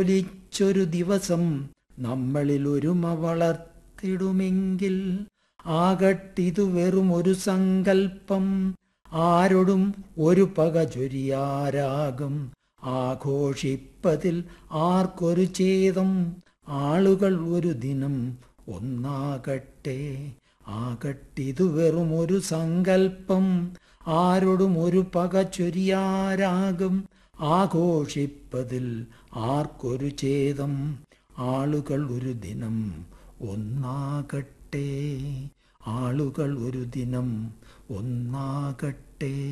ജ്വലിച്ചൊരു ദിവസം നമ്മളിൽ ഒരുമ വളർത്തിടുമെങ്കിൽ ആകട്ടിതു വെറും ഒരു സങ്കൽപ്പം ആരോടും ഒരു പക ചൊരിയാരാകും ആഘോഷിപ്പതിൽ ആർക്കൊരു ഛേദം ആളുകൾ ഒരു ദിനം ഒന്നാകട്ടെ ആകട്ടിതു വെറും ഒരു സങ്കൽപ്പം ആരോടും ഒരു പക ചൊരിയാരാകും ആഘോഷിപ്പതിൽ ആർക്കൊരു ഛേദം ആളുകൾ ഒരു ദിനം ഒന്നാകട്ടെ ആളുകൾ ഒരു ദിനം ഒന്നാകട്ടെ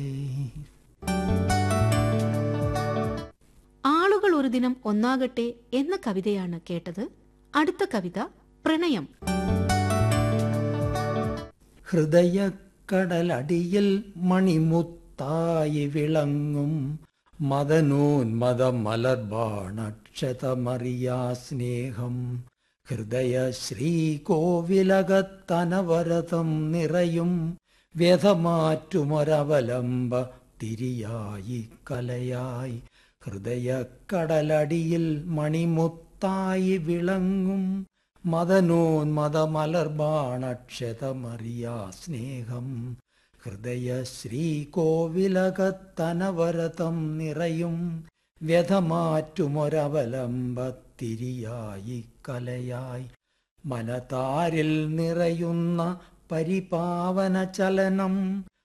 ആളുകൾ ഒരു ദിനം ഒന്നാകട്ടെ എന്ന കവിതയാണ് കേട്ടത് അടുത്ത കവിത പ്രണയം ഹൃദയക്കടലടിയിൽ മണിമുത്തായി വിളങ്ങും മദനോന്മത മലർബാണക്ഷതമറിയാ സ്നേഹം ഹൃദയ ശ്രീകോവിലകത്തനവരതം നിറയും വ്യഥമാറ്റുമൊരവലംബ തിരിയായി കലയായി ഹൃദയക്കടലടിയിൽ മണിമുത്തായി വിളങ്ങും മദനോന്മത മലർബാണക്ഷതമറിയാ സ്നേഹം ഹൃദയ ശ്രീകോവിലകത്തനവരതം നിറയും വ്യഥമാറ്റുമൊരവലംബത്തിരിയായി കലയായി മനതാരിൽ നിറയുന്ന പരിപാവന ചലനം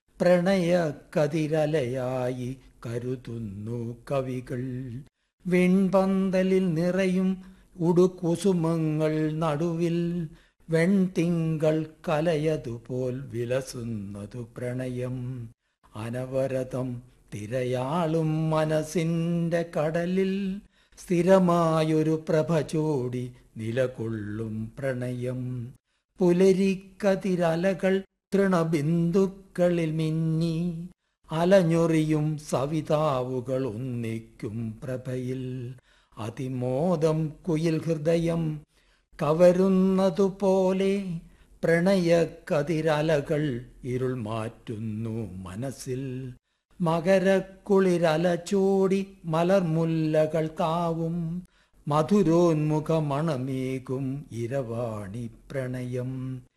പ്രണയക്കതിരലയായി കരുതുന്നു കവികൾ വെൺപന്തലിൽ നിറയും ഉടുകുസുമങ്ങൾ നടുവിൽ വെൺതിങ്കൾ കലയതുപോൽ വിലസുന്നതു പ്രണയം അനവരതം തിരയാളും മനസ്സിന്റെ കടലിൽ സ്ഥിരമായൊരു പ്രഭ ചൂടി നിലകൊള്ളും പ്രണയം പുലരിക്കതിരലകൾ തൃണബിന്ദുക്കളിൽ മിന്നി അലഞ്ഞൊറിയും സവിതാവുകൾ ഒന്നിക്കും പ്രഭയിൽ അതിമോദം കുയിൽ ഹൃദയം കവരുന്നതുപോലെ പ്രണയക്കതിരലകൾ ഇരുൾ മാറ്റുന്നു മനസ്സിൽ മകരക്കുളിരല ചൂടി മലർമുല്ലകൾ താവും മധുരോന്മുഖമണമേകും ഇരവാണി പ്രണയം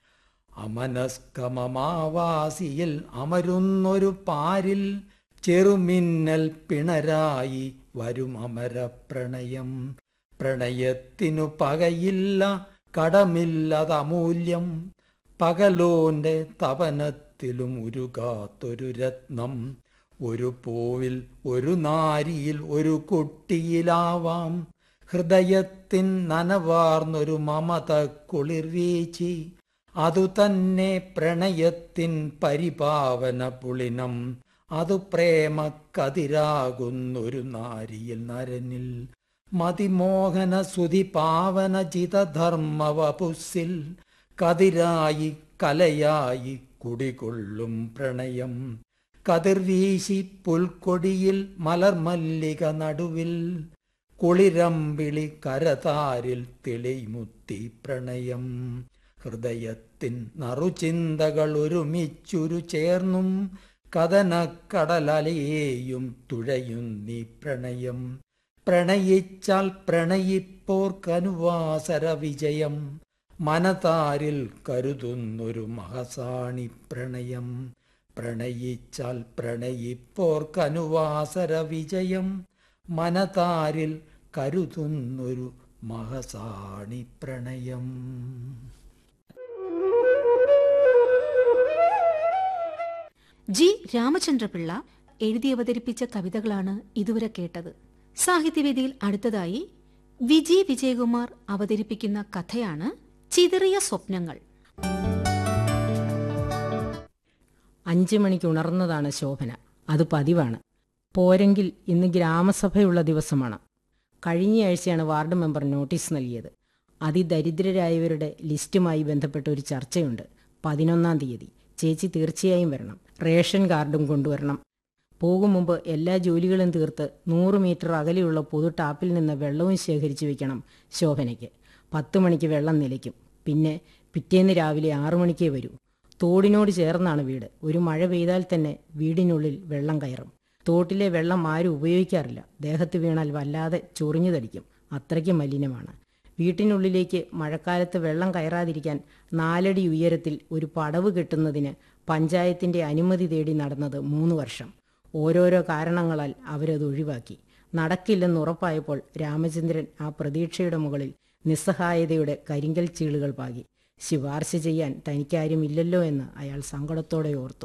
അമനസ്കമമാവാസിയിൽ അമരുന്നൊരു പാരിൽ ചെറുമിന്നൽ പിണരായി വരും അമരപ്രണയം പ്രണയത്തിനു പകയില്ല കടമില്ലതമൂല്യം പകലോന്റെ തപനത്തിലും ഉരുകാത്തൊരു രത്നം ഒരു പൂവിൽ ഒരു നാരിയിൽ ഒരു കുട്ടിയിലാവാം ഹൃദയത്തിൻ നനവാർന്നൊരു മമത കുളിർവീച്ചി അതുതന്നെ പ്രണയത്തിൻ പരിപാവന പുളിനം അതു പ്രേമക്കതിരാകുന്നൊരു നാരിയിൽ നരനിൽ മതിമോഹന സുതി പാവന ജിതധർമ്മവപുസ്സിൽ കതിരായി കലയായി കുടികൊള്ളും പ്രണയം കതിർവീശി പുൽക്കൊടിയിൽ മലർമല്ലിക നടുവിൽ കുളിരമ്പിളി കരതാരിൽ തെളിമുത്തി പ്രണയം ഹൃദയത്തിൻ നറുചിന്തകൾ ഒരുമിച്ചുരു ചേർന്നും കഥനക്കടലലയെയും തുഴയുന്നീ പ്രണയം പ്രണയിച്ചാൽ പ്രണയിപ്പോർക്കനുവാസര വിജയം മനതാരിൽ കരുതുന്നൊരു മഹസാണി പ്രണയം പ്രണയിച്ചാൽ പ്രണയിപ്പോർക്കനുവാസര വിജയം മനതാരിൽ കരുതുന്നൊരു മഹസാണി പ്രണയം ജി രാമചന്ദ്രപിള്ള എഴുതി അവതരിപ്പിച്ച കവിതകളാണ് ഇതുവരെ കേട്ടത് സാഹിത്യവേദിയിൽ അടുത്തതായി വിജി വിജയകുമാർ അവതരിപ്പിക്കുന്ന കഥയാണ് ചിതറിയ സ്വപ്നങ്ങൾ അഞ്ചു മണിക്ക് ഉണർന്നതാണ് ശോഭന അത് പതിവാണ് പോരെങ്കിൽ ഇന്ന് ഗ്രാമസഭയുള്ള ദിവസമാണ് കഴിഞ്ഞയാഴ്ചയാണ് വാർഡ് മെമ്പർ നോട്ടീസ് നൽകിയത് അതിദരിദ്രരായവരുടെ ലിസ്റ്റുമായി ബന്ധപ്പെട്ട ഒരു ചർച്ചയുണ്ട് പതിനൊന്നാം തീയതി ചേച്ചി തീർച്ചയായും വരണം റേഷൻ കാർഡും കൊണ്ടുവരണം പോകും മുമ്പ് എല്ലാ ജോലികളും തീർത്ത് നൂറ് മീറ്റർ അകലെയുള്ള പൊതു ടാപ്പിൽ നിന്ന് വെള്ളവും ശേഖരിച്ചു വെക്കണം ശോഭനയ്ക്ക് പത്ത് മണിക്ക് വെള്ളം നിലയ്ക്കും പിന്നെ പിറ്റേന്ന് രാവിലെ ആറു മണിക്കേ വരൂ തോടിനോട് ചേർന്നാണ് വീട് ഒരു മഴ പെയ്താൽ തന്നെ വീടിനുള്ളിൽ വെള്ളം കയറും തോട്ടിലെ വെള്ളം ആരും ഉപയോഗിക്കാറില്ല ദേഹത്ത് വീണാൽ വല്ലാതെ ചൊറിഞ്ഞു തടിക്കും അത്രയ്ക്ക് മലിനമാണ് വീട്ടിനുള്ളിലേക്ക് മഴക്കാലത്ത് വെള്ളം കയറാതിരിക്കാൻ നാലടി ഉയരത്തിൽ ഒരു പടവ് കെട്ടുന്നതിന് പഞ്ചായത്തിന്റെ അനുമതി തേടി നടന്നത് മൂന്ന് വർഷം ഓരോരോ കാരണങ്ങളാൽ അവരത് ഒഴിവാക്കി നടക്കില്ലെന്ന് ഉറപ്പായപ്പോൾ രാമചന്ദ്രൻ ആ പ്രതീക്ഷയുടെ മുകളിൽ നിസ്സഹായതയുടെ കരിങ്കൽ ചീളുകൾ പാകി ശുപാർശ ചെയ്യാൻ തനിക്കാരും ഇല്ലല്ലോ എന്ന് അയാൾ സങ്കടത്തോടെ ഓർത്തു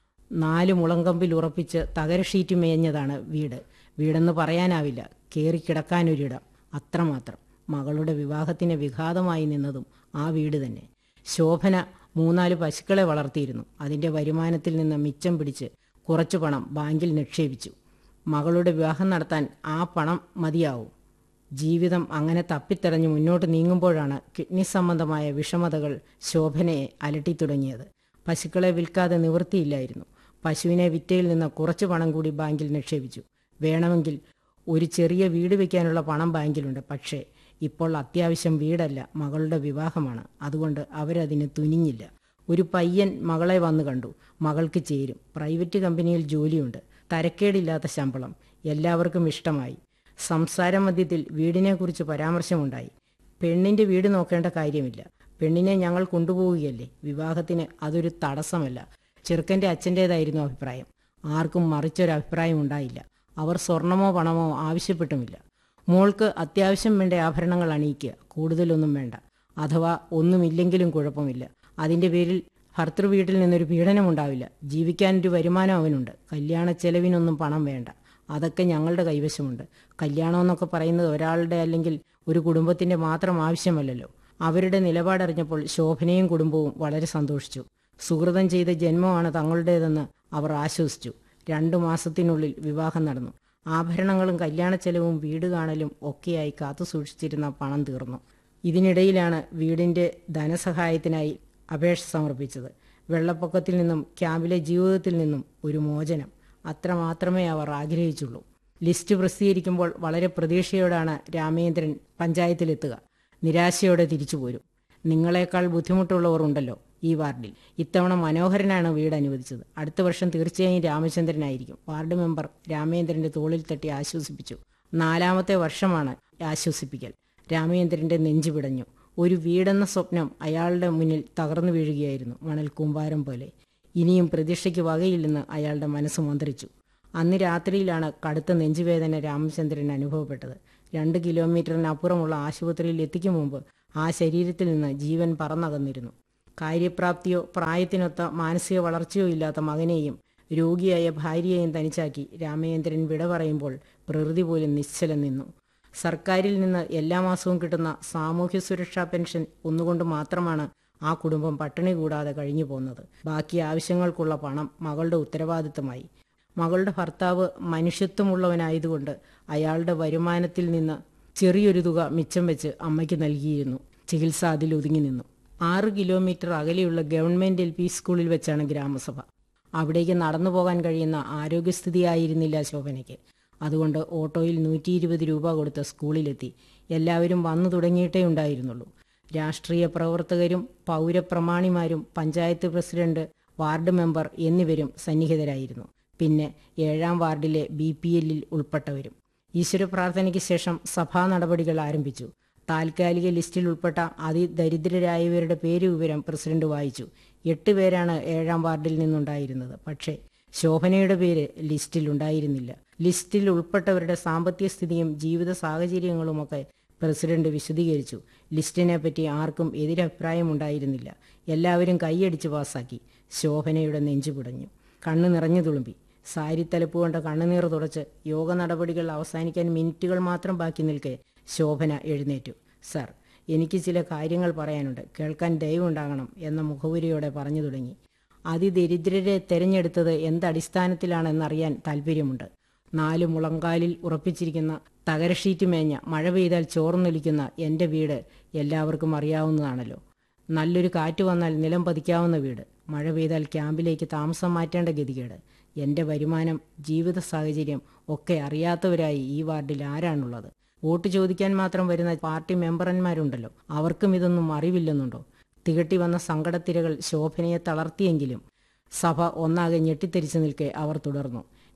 നാല് മുളങ്കമ്പിൽ ഉറപ്പിച്ച് തകര ഷീറ്റ് മേഞ്ഞതാണ് വീട് വീടെന്ന് പറയാനാവില്ല കയറിക്കിടക്കാനൊരിടം അത്രമാത്രം മകളുടെ വിവാഹത്തിന് വിഘാതമായി നിന്നതും ആ വീട് തന്നെ ശോഭന മൂന്നാല് പശുക്കളെ വളർത്തിയിരുന്നു അതിന്റെ വരുമാനത്തിൽ നിന്ന് മിച്ചം പിടിച്ച് കുറച്ചു പണം ബാങ്കിൽ നിക്ഷേപിച്ചു മകളുടെ വിവാഹം നടത്താൻ ആ പണം മതിയാവും ജീവിതം അങ്ങനെ തപ്പിത്തെറഞ്ഞ് മുന്നോട്ട് നീങ്ങുമ്പോഴാണ് കിഡ്നി സംബന്ധമായ വിഷമതകൾ ശോഭനയെ അലട്ടിത്തുടങ്ങിയത് പശുക്കളെ വിൽക്കാതെ നിവൃത്തിയില്ലായിരുന്നു പശുവിനെ വിറ്റയിൽ നിന്ന് കുറച്ച് പണം കൂടി ബാങ്കിൽ നിക്ഷേപിച്ചു വേണമെങ്കിൽ ഒരു ചെറിയ വീട് വയ്ക്കാനുള്ള പണം ബാങ്കിലുണ്ട് പക്ഷേ ഇപ്പോൾ അത്യാവശ്യം വീടല്ല മകളുടെ വിവാഹമാണ് അതുകൊണ്ട് അവരതിന് തുനിഞ്ഞില്ല ഒരു പയ്യൻ മകളെ വന്നു കണ്ടു മകൾക്ക് ചേരും പ്രൈവറ്റ് കമ്പനിയിൽ ജോലിയുണ്ട് തരക്കേടില്ലാത്ത ശമ്പളം എല്ലാവർക്കും ഇഷ്ടമായി സംസാര മധ്യത്തിൽ വീടിനെക്കുറിച്ച് പരാമർശമുണ്ടായി പെണ്ണിന്റെ വീട് നോക്കേണ്ട കാര്യമില്ല പെണ്ണിനെ ഞങ്ങൾ കൊണ്ടുപോവുകയല്ലേ വിവാഹത്തിന് അതൊരു തടസ്സമല്ല ചെറുക്കന്റെ അച്ഛൻ്റേതായിരുന്നു അഭിപ്രായം ആർക്കും മറിച്ചൊരു അഭിപ്രായം ഉണ്ടായില്ല അവർ സ്വർണമോ പണമോ ആവശ്യപ്പെട്ടുമില്ല മോൾക്ക് അത്യാവശ്യം വേണ്ട ആഭരണങ്ങൾ അണിയിക്കുക കൂടുതലൊന്നും വേണ്ട അഥവാ ഒന്നുമില്ലെങ്കിലും കുഴപ്പമില്ല അതിന്റെ പേരിൽ ഭർത്തൃ വീട്ടിൽ നിന്നൊരു പീഡനമുണ്ടാവില്ല ജീവിക്കാനൊരു വരുമാനം അവനുണ്ട് കല്യാണ ചെലവിനൊന്നും പണം വേണ്ട അതൊക്കെ ഞങ്ങളുടെ കൈവശമുണ്ട് കല്യാണം എന്നൊക്കെ പറയുന്നത് ഒരാളുടെ അല്ലെങ്കിൽ ഒരു കുടുംബത്തിന്റെ മാത്രം ആവശ്യമല്ലല്ലോ അവരുടെ നിലപാടറിഞ്ഞപ്പോൾ ശോഭനയും കുടുംബവും വളരെ സന്തോഷിച്ചു സുഹൃതം ചെയ്ത ജന്മമാണ് തങ്ങളുടേതെന്ന് അവർ ആശ്വസിച്ചു രണ്ടു മാസത്തിനുള്ളിൽ വിവാഹം നടന്നു ആഭരണങ്ങളും കല്യാണ ചെലവും വീട് കാണലും ഒക്കെയായി കാത്തു സൂക്ഷിച്ചിരുന്ന പണം തീർന്നു ഇതിനിടയിലാണ് വീടിന്റെ ധനസഹായത്തിനായി അപേക്ഷ സമർപ്പിച്ചത് വെള്ളപ്പൊക്കത്തിൽ നിന്നും ക്യാമ്പിലെ ജീവിതത്തിൽ നിന്നും ഒരു മോചനം അത്ര മാത്രമേ അവർ ആഗ്രഹിച്ചുള്ളൂ ലിസ്റ്റ് പ്രസിദ്ധീകരിക്കുമ്പോൾ വളരെ പ്രതീക്ഷയോടാണ് രാമേന്ദ്രൻ പഞ്ചായത്തിലെത്തുക നിരാശയോടെ തിരിച്ചു പോരും നിങ്ങളെക്കാൾ ബുദ്ധിമുട്ടുള്ളവർ ഉണ്ടല്ലോ ഈ വാർഡിൽ ഇത്തവണ മനോഹരനാണ് വീട് അനുവദിച്ചത് അടുത്ത വർഷം തീർച്ചയായും രാമചന്ദ്രനായിരിക്കും വാർഡ് മെമ്പർ രാമേന്ദ്രന്റെ തോളിൽ തട്ടി ആശ്വസിപ്പിച്ചു നാലാമത്തെ വർഷമാണ് ആശ്വസിപ്പിക്കൽ രാമേന്ദ്രന്റെ നെഞ്ചു പിടഞ്ഞു ഒരു വീടെന്ന സ്വപ്നം അയാളുടെ മുന്നിൽ തകർന്നു വീഴുകയായിരുന്നു മണൽ കൂമ്പാരം പോലെ ഇനിയും പ്രതീക്ഷയ്ക്ക് വകയില്ലെന്ന് അയാളുടെ മനസ്സ് മന്ത്രിച്ചു അന്ന് രാത്രിയിലാണ് കടുത്ത നെഞ്ചുവേദന രാമചന്ദ്രൻ അനുഭവപ്പെട്ടത് രണ്ട് കിലോമീറ്ററിനപ്പുറമുള്ള ആശുപത്രിയിൽ എത്തിക്കും മുമ്പ് ആ ശരീരത്തിൽ നിന്ന് ജീവൻ പറന്നകന്നിരുന്നു കാര്യപ്രാപ്തിയോ പ്രായത്തിനൊത്ത മാനസിക വളർച്ചയോ ഇല്ലാത്ത മകനെയും രോഗിയായ ഭാര്യയെയും തനിച്ചാക്കി രാമചന്ദ്രൻ വിട പറയുമ്പോൾ പ്രകൃതി പോലും നിശ്ചലം നിന്നു സർക്കാരിൽ നിന്ന് എല്ലാ മാസവും കിട്ടുന്ന സാമൂഹ്യ സുരക്ഷാ പെൻഷൻ ഒന്നുകൊണ്ട് മാത്രമാണ് ആ കുടുംബം പട്ടിണി കൂടാതെ കഴിഞ്ഞു പോകുന്നത് ബാക്കി ആവശ്യങ്ങൾക്കുള്ള പണം മകളുടെ ഉത്തരവാദിത്തമായി മകളുടെ ഭർത്താവ് മനുഷ്യത്വമുള്ളവനായതുകൊണ്ട് അയാളുടെ വരുമാനത്തിൽ നിന്ന് ചെറിയൊരു തുക മിച്ചം വെച്ച് അമ്മയ്ക്ക് നൽകിയിരുന്നു ചികിത്സ അതിൽ ഒതുങ്ങി നിന്നു ആറ് കിലോമീറ്റർ അകലെയുള്ള ഗവൺമെന്റ് എൽ പി സ്കൂളിൽ വെച്ചാണ് ഗ്രാമസഭ അവിടേക്ക് നടന്നു പോകാൻ കഴിയുന്ന ആരോഗ്യസ്ഥിതിയായിരുന്നില്ല ശോഭനയ്ക്ക് അതുകൊണ്ട് ഓട്ടോയിൽ നൂറ്റി ഇരുപത് രൂപ കൊടുത്ത് സ്കൂളിലെത്തി എല്ലാവരും വന്നു തുടങ്ങിയിട്ടേ ഉണ്ടായിരുന്നുള്ളൂ രാഷ്ട്രീയ പ്രവർത്തകരും പൗരപ്രമാണിമാരും പഞ്ചായത്ത് പ്രസിഡന്റ് വാർഡ് മെമ്പർ എന്നിവരും സന്നിഹിതരായിരുന്നു പിന്നെ ഏഴാം വാർഡിലെ ബി പി എല്ലിൽ ഉൾപ്പെട്ടവരും ഈശ്വര പ്രാർത്ഥനയ്ക്ക് ശേഷം സഭാ നടപടികൾ ആരംഭിച്ചു താൽക്കാലിക ലിസ്റ്റിൽ ഉൾപ്പെട്ട അതിദരിദ്രരായവരുടെ പേര് വിവരം പ്രസിഡന്റ് വായിച്ചു എട്ട് പേരാണ് ഏഴാം വാർഡിൽ നിന്നുണ്ടായിരുന്നത് പക്ഷേ ശോഭനയുടെ പേര് ലിസ്റ്റിൽ ഉണ്ടായിരുന്നില്ല ലിസ്റ്റിൽ ഉൾപ്പെട്ടവരുടെ സാമ്പത്തിക സ്ഥിതിയും ജീവിത സാഹചര്യങ്ങളുമൊക്കെ പ്രസിഡന്റ് വിശദീകരിച്ചു ലിസ്റ്റിനെ പറ്റി ആർക്കും എതിരഭിപ്രായം ഉണ്ടായിരുന്നില്ല എല്ലാവരും കൈയടിച്ച് പാസാക്കി ശോഭനയുടെ നെഞ്ചു പിടഞ്ഞു കണ്ണു നിറഞ്ഞു തുളുമ്പി സാരി തലപ്പ് കൊണ്ട് കണ്ണുനീർ തുടച്ച് യോഗ നടപടികൾ അവസാനിക്കാൻ മിനിറ്റുകൾ മാത്രം ബാക്കി നിൽക്കെ ശോഭന എഴുന്നേറ്റു സർ എനിക്ക് ചില കാര്യങ്ങൾ പറയാനുണ്ട് കേൾക്കാൻ ദയവുണ്ടാകണം എന്ന മുഖവുരിയോടെ പറഞ്ഞു തുടങ്ങി അതിദരിദ്രരെ തെരഞ്ഞെടുത്തത് എന്തടിസ്ഥാനത്തിലാണെന്നറിയാൻ താല്പര്യമുണ്ട് നാല് മുളങ്കാലിൽ ഉറപ്പിച്ചിരിക്കുന്ന തകര ഷീറ്റ് മേഞ്ഞ മഴ പെയ്താൽ ചോർന്നൊലിക്കുന്ന എൻ്റെ വീട് എല്ലാവർക്കും അറിയാവുന്നതാണല്ലോ നല്ലൊരു കാറ്റ് വന്നാൽ നിലം പതിക്കാവുന്ന വീട് മഴ പെയ്താൽ ക്യാമ്പിലേക്ക് താമസം മാറ്റേണ്ട ഗതികേട് എൻ്റെ വരുമാനം ജീവിത സാഹചര്യം ഒക്കെ അറിയാത്തവരായി ഈ വാർഡിൽ ആരാണുള്ളത് വോട്ട് ചോദിക്കാൻ മാത്രം വരുന്ന പാർട്ടി മെമ്പർമാരുണ്ടല്ലോ അവർക്കും ഇതൊന്നും അറിവില്ലെന്നുണ്ടോ തികട്ടി വന്ന സങ്കടത്തിരകൾ ശോഭനയെ തളർത്തിയെങ്കിലും സഭ ഒന്നാകെ ഞെട്ടിത്തെരിച്ചു നിൽക്കെ അവർ തുടർന്നു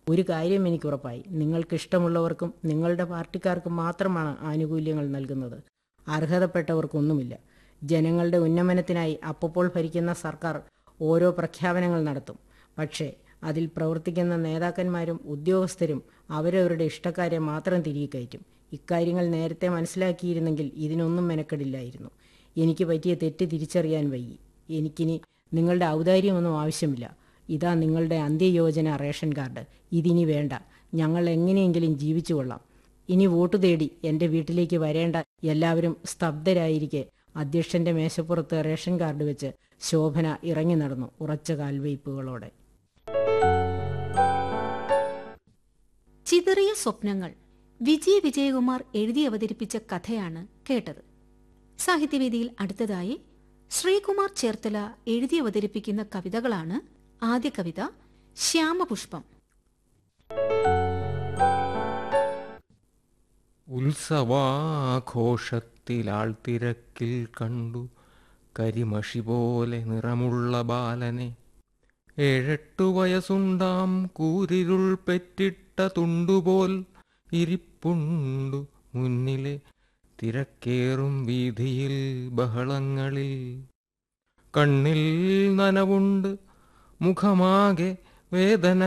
ഒരു കാര്യം എനിക്ക് ഉറപ്പായി നിങ്ങൾക്ക് ഇഷ്ടമുള്ളവർക്കും നിങ്ങളുടെ പാർട്ടിക്കാർക്കും മാത്രമാണ് ആനുകൂല്യങ്ങൾ നൽകുന്നത് അർഹതപ്പെട്ടവർക്കൊന്നുമില്ല ജനങ്ങളുടെ ഉന്നമനത്തിനായി അപ്പോൾ ഭരിക്കുന്ന സർക്കാർ ഓരോ പ്രഖ്യാപനങ്ങൾ നടത്തും പക്ഷേ അതിൽ പ്രവർത്തിക്കുന്ന നേതാക്കന്മാരും ഉദ്യോഗസ്ഥരും അവരവരുടെ ഇഷ്ടക്കാരെ മാത്രം തിരികെ കയറ്റും ഇക്കാര്യങ്ങൾ നേരത്തെ മനസ്സിലാക്കിയിരുന്നെങ്കിൽ ഇതിനൊന്നും മെനക്കെടില്ലായിരുന്നു എനിക്ക് പറ്റിയ തെറ്റ് തിരിച്ചറിയാൻ വയ്യി എനിക്കിനി നിങ്ങളുടെ ഔദാര്യമൊന്നും ആവശ്യമില്ല ഇതാ നിങ്ങളുടെ അന്ത്യയോജന റേഷൻ കാർഡ് ഇതിനി വേണ്ട ഞങ്ങൾ എങ്ങനെയെങ്കിലും ജീവിച്ചു കൊള്ളാം ഇനി വോട്ട് തേടി എൻ്റെ വീട്ടിലേക്ക് വരേണ്ട എല്ലാവരും സ്തബ്ധരായിരിക്കെ അധ്യക്ഷന്റെ മേശപ്പുറത്ത് റേഷൻ കാർഡ് വെച്ച് ശോഭന ഇറങ്ങി നടന്നു ഉറച്ച കാൽവയ്പ്പുകളോടെ ചിതറിയ സ്വപ്നങ്ങൾ വിജയ് വിജയകുമാർ എഴുതി അവതരിപ്പിച്ച കഥയാണ് കേട്ടത് സാഹിത്യവേദിയിൽ അടുത്തതായി ശ്രീകുമാർ ചേർത്തല എഴുതി അവതരിപ്പിക്കുന്ന കവിതകളാണ് ആദ്യ കവിത ശ്യാമപുഷ്പം ഉത്സവാഘോഷത്തിലാൾത്തിരക്കിൽ കണ്ടു കരിമഷി പോലെ നിറമുള്ള ബാലനെ ഏഴെട്ടു വയസ്സുണ്ടാം കൂരിരുൾ പെറ്റിട്ട തുണ്ടുപോൽ ഇരിപ്പുണ്ടു മുന്നിലെ തിരക്കേറും വീതിയിൽ ബഹളങ്ങളിൽ കണ്ണിൽ നനവുണ്ട് മുഖമാകെ വേദന